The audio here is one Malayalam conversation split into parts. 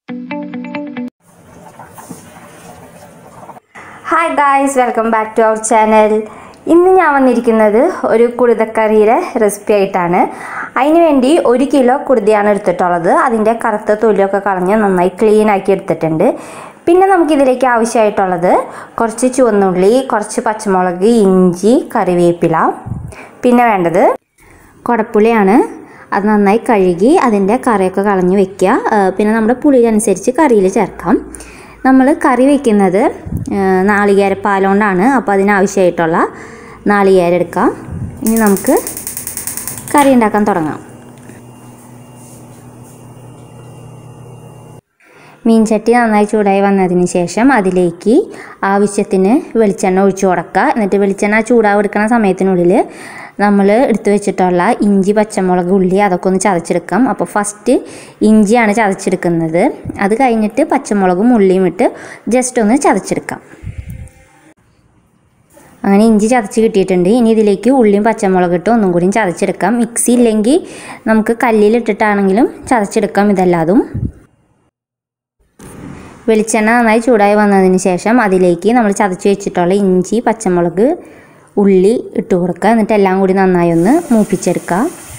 hi guys welcome back to our channel ഇന്ന് ഞാൻ വന്നിരിക്കുന്നത് ഒരു കുടുതക്കറിയുടെ റെസിപ്പി ആയിട്ടാണ് അതിന് വേണ്ടി ഒരു കിലോ കുടുതയാണ് എടുത്തിട്ടുള്ളത് അതിൻ്റെ കറുത്ത തൊലിയൊക്കെ കളഞ്ഞ് നന്നായി ക്ലീൻ ആക്കി എടുത്തിട്ടുണ്ട് പിന്നെ നമുക്കിതിലേക്ക് ആവശ്യമായിട്ടുള്ളത് കുറച്ച് ചുവന്നുള്ളി കുറച്ച് പച്ചമുളക് ഇഞ്ചി കറിവേപ്പില പിന്നെ വേണ്ടത് കുടപ്പുളിയാണ് അത് നന്നായി കഴുകി അതിൻ്റെ കറിയൊക്കെ കളഞ്ഞ് വെക്കുക ആ, പിന്നെ നമ്മുടെ പുളിയനുസരിച്ച് കറിയിൽ ചേർക്കാം നമ്മൾ കറി വെക്കുന്നത് നാളികേരപ്പാൽ കൊണ്ടാണ് അപ്പോൾ അതിനാവശ്യമായിട്ടുള്ള നാളികേരം എടുക്കാം ഇനി നമുക്ക് കറി ഉണ്ടാക്കാൻ തുടങ്ങാം മീൻചട്ടി നന്നായി ചൂടായി വന്നതിന് ശേഷം അതിലേക്ക് ആവശ്യത്തിന് വെളിച്ചെണ്ണ ഒഴിച്ചു കൊടുക്കുക എന്നിട്ട് വെളിച്ചെണ്ണ ചൂടാവ് എടുക്കുന്ന സമയത്തിനുള്ളിൽ നമ്മൾ എടുത്തു വെച്ചിട്ടുള്ള ഇഞ്ചി പച്ചമുളക് ഉള്ളി അതൊക്കെ ഒന്ന് ചതച്ചെടുക്കാം അപ്പോൾ ഫസ്റ്റ് ഇഞ്ചിയാണ് ചതച്ചെടുക്കുന്നത് അത് കഴിഞ്ഞിട്ട് പച്ചമുളകും ഉള്ളിയും ഇട്ട് ജസ്റ്റ് ഒന്ന് ചതച്ചെടുക്കാം അങ്ങനെ ഇഞ്ചി ചതച്ച് കിട്ടിയിട്ടുണ്ട് ഇനി ഇതിലേക്ക് ഉള്ളിയും പച്ചമുളക് ഇട്ട് ഒന്നും കൂടിയും ചതച്ചെടുക്കാം മിക്സി ഇല്ലെങ്കിൽ നമുക്ക് കല്ലിലിട്ടിട്ടാണെങ്കിലും ചതച്ചെടുക്കാം ഇതെല്ലാതും വെളിച്ചെണ്ണ നന്നായി ചൂടായി വന്നതിന് ശേഷം അതിലേക്ക് നമ്മൾ ചതച്ച് വെച്ചിട്ടുള്ള ഇഞ്ചി പച്ചമുളക് ഉള്ളി ഇട്ട് കൊടുക്കുക എന്നിട്ട് എല്ലാം കൂടി നന്നായി ഒന്ന് മൂപ്പിച്ചെടുക്കുക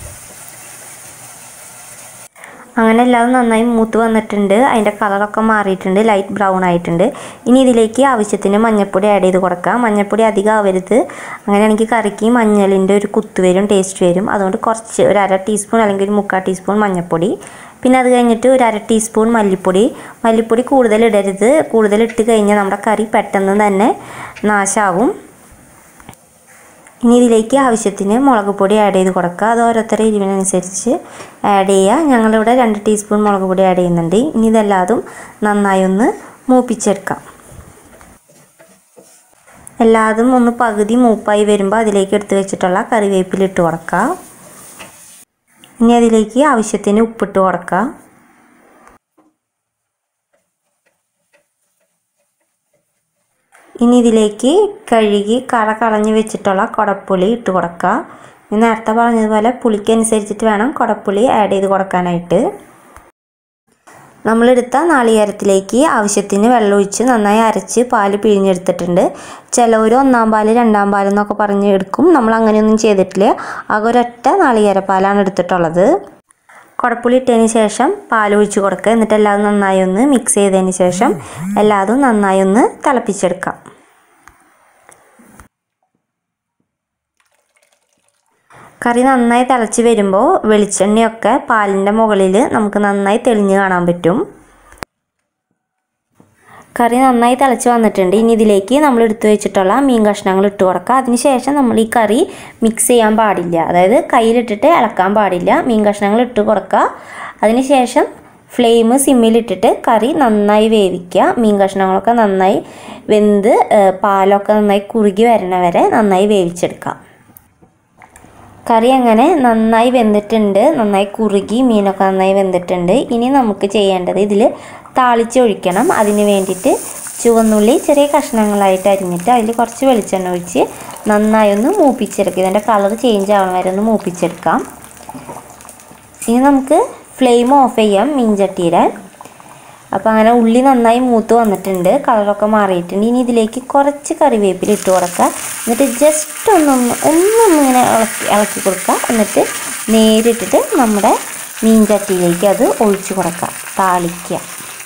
അങ്ങനെ എല്ലാം നന്നായി മൂത്ത് വന്നിട്ടുണ്ട് അതിൻ്റെ കളറൊക്കെ മാറിയിട്ടുണ്ട് ലൈറ്റ് ബ്രൗൺ ആയിട്ടുണ്ട് ഇനി ഇതിലേക്ക് ആവശ്യത്തിന് മഞ്ഞൾപ്പൊടി ആഡ് ചെയ്ത് കൊടുക്കാം മഞ്ഞൾപ്പൊടി അധികം ആവരുത് അങ്ങനെയാണെങ്കിൽ കറിക്ക് മഞ്ഞളിൻ്റെ ഒരു കുത്ത് വരും ടേസ്റ്റ് വരും അതുകൊണ്ട് കുറച്ച് ഒരു അര ടീസ്പൂൺ അല്ലെങ്കിൽ ഒരു മുക്കാൽ ടീസ്പൂൺ മഞ്ഞൾപ്പൊടി പിന്നെ അത് കഴിഞ്ഞിട്ട് ഒരു അര ടീസ്പൂൺ മല്ലിപ്പൊടി മല്ലിപ്പൊടി കൂടുതൽ ഇടരുത് കൂടുതൽ ഇട്ട് കഴിഞ്ഞാൽ നമ്മുടെ കറി പെട്ടെന്ന് തന്നെ നാശാവും ഇനി ഇതിലേക്ക് ആവശ്യത്തിന് മുളക് പൊടി ആഡ് ചെയ്ത് കൊടുക്കുക അത് ഓരോരുത്തരുടെ എരിവിനനുസരിച്ച് ആഡ് ചെയ്യുക ഞങ്ങളിവിടെ രണ്ട് ടീസ്പൂൺ മുളക് പൊടി ആഡ് ചെയ്യുന്നുണ്ട് ഇനി ഇതെല്ലാതും നന്നായി ഒന്ന് മൂപ്പിച്ചെടുക്കാം എല്ലാതും ഒന്ന് പകുതി മൂപ്പായി വരുമ്പോൾ അതിലേക്ക് എടുത്ത് വെച്ചിട്ടുള്ള കറിവേപ്പില ഇട്ട് കൊടുക്കുക ഇനി അതിലേക്ക് ആവശ്യത്തിന് ഉപ്പിട്ട് കൊടുക്കുക ഇനി ഇതിലേക്ക് കഴുകി കറ കളഞ്ഞ് വെച്ചിട്ടുള്ള കുടപ്പുളി ഇട്ട് കൊടുക്കുക ഇനി നേരത്തെ പറഞ്ഞതുപോലെ പുളിക്ക് അനുസരിച്ചിട്ട് വേണം കുടപ്പുളി ആഡ് ചെയ്ത് കൊടുക്കാനായിട്ട് നമ്മളെടുത്ത നാളികേരത്തിലേക്ക് ആവശ്യത്തിന് വെള്ളമൊഴിച്ച് നന്നായി അരച്ച് പാല് പിഴിഞ്ഞെടുത്തിട്ടുണ്ട് ചിലവർ ഒന്നാം പാല് രണ്ടാം പാൽ എന്നൊക്കെ പറഞ്ഞ് എടുക്കും നമ്മൾ അങ്ങനെയൊന്നും ചെയ്തിട്ടില്ല ആകെ ഒരൊറ്റ നാളികേരപ്പാലാണ് എടുത്തിട്ടുള്ളത് കുടപ്പുളി ഇട്ടതിന് ശേഷം പാൽ ഒഴിച്ച് കൊടുക്കുക എന്നിട്ട് എല്ലാതും നന്നായി ഒന്ന് മിക്സ് ചെയ്തതിന് ശേഷം എല്ലാതും നന്നായി ഒന്ന് തിളപ്പിച്ചെടുക്കാം കറി നന്നായി തിളച്ച് വരുമ്പോൾ വെളിച്ചെണ്ണയൊക്കെ പാലിൻ്റെ മുകളിൽ നമുക്ക് നന്നായി തെളിഞ്ഞ് കാണാൻ പറ്റും കറി നന്നായി തിളച്ച് വന്നിട്ടുണ്ട് ഇനി ഇതിലേക്ക് നമ്മൾ എടുത്തു വെച്ചിട്ടുള്ള മീൻ കഷ്ണങ്ങൾ ഇട്ട് കൊടുക്കുക അതിനുശേഷം നമ്മൾ ഈ കറി മിക്സ് ചെയ്യാൻ പാടില്ല അതായത് കയ്യിലിട്ടിട്ട് ഇളക്കാൻ പാടില്ല മീൻ കഷ്ണങ്ങൾ ഇട്ട് കൊടുക്കുക അതിനുശേഷം ഫ്ലെയിം സിമ്മിലിട്ടിട്ട് കറി നന്നായി വേവിക്കുക മീൻ കഷ്ണങ്ങളൊക്കെ നന്നായി വെന്ത് ഏഹ്, പാലൊക്കെ നന്നായി കുറുകി വരണ വരെ നന്നായി വേവിച്ചെടുക്കാം കറി അങ്ങനെ നന്നായി വെന്തിട്ടുണ്ട് നന്നായി കുറുകി മീനൊക്കെ നന്നായി വെന്തിട്ടുണ്ട് ഇനി നമുക്ക് ചെയ്യേണ്ടത് ഇതിൽ താളിച്ചൊഴിക്കണം അതിന് വേണ്ടിയിട്ട് ചുവന്നുള്ളി ചെറിയ കഷ്ണങ്ങളായിട്ട് അരിഞ്ഞിട്ട് അതിൽ കുറച്ച് വെളിച്ചെണ്ണ ഒഴിച്ച് നന്നായി ഒന്ന് മൂപ്പിച്ചെടുക്കുക ഇതിൻ്റെ കളർ ചേഞ്ച് ആവണ വരെ ഒന്ന് മൂപ്പിച്ചെടുക്കാം ഇനി നമുക്ക് ഫ്ലെയിം ഓഫ് ചെയ്യാം മീൻചട്ടിയുടെ അപ്പോൾ അങ്ങനെ ഉള്ളി നന്നായി മൂത്ത് വന്നിട്ടുണ്ട് കളറൊക്കെ മാറിയിട്ടുണ്ട് ഇനി ഇതിലേക്ക് കുറച്ച് കറിവേപ്പില ഇട്ട് കൊടുക്കുക എന്നിട്ട് ജസ്റ്റ് ഒന്നൊന്ന് ഒന്നൊന്ന് ഇങ്ങനെ ഇളക്കി ഇളക്കി കൊടുക്കുക എന്നിട്ട് നേരിട്ടിട്ട് നമ്മുടെ മീൻ ചട്ടിയിലേക്ക് അത് ഒഴിച്ചു കൊടുക്കുക താളിക്കുക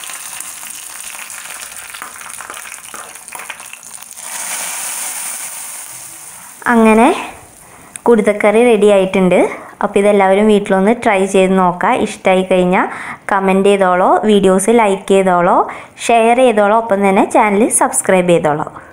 അങ്ങനെ കുടുതക്കറി റെഡി ആയിട്ടുണ്ട് അപ്പോൾ ഇതെല്ലാവരും വീട്ടിലൊന്ന് ട്രൈ ചെയ്ത് നോക്കുക ഇഷ്ടമായി കഴിഞ്ഞാൽ കമൻറ്റ് ചെയ്തോളോ വീഡിയോസ് ലൈക്ക് ചെയ്തോളോ ഷെയർ ചെയ്തോളോ ഒപ്പം തന്നെ ചാനൽ സബ്സ്ക്രൈബ് ചെയ്തോളോ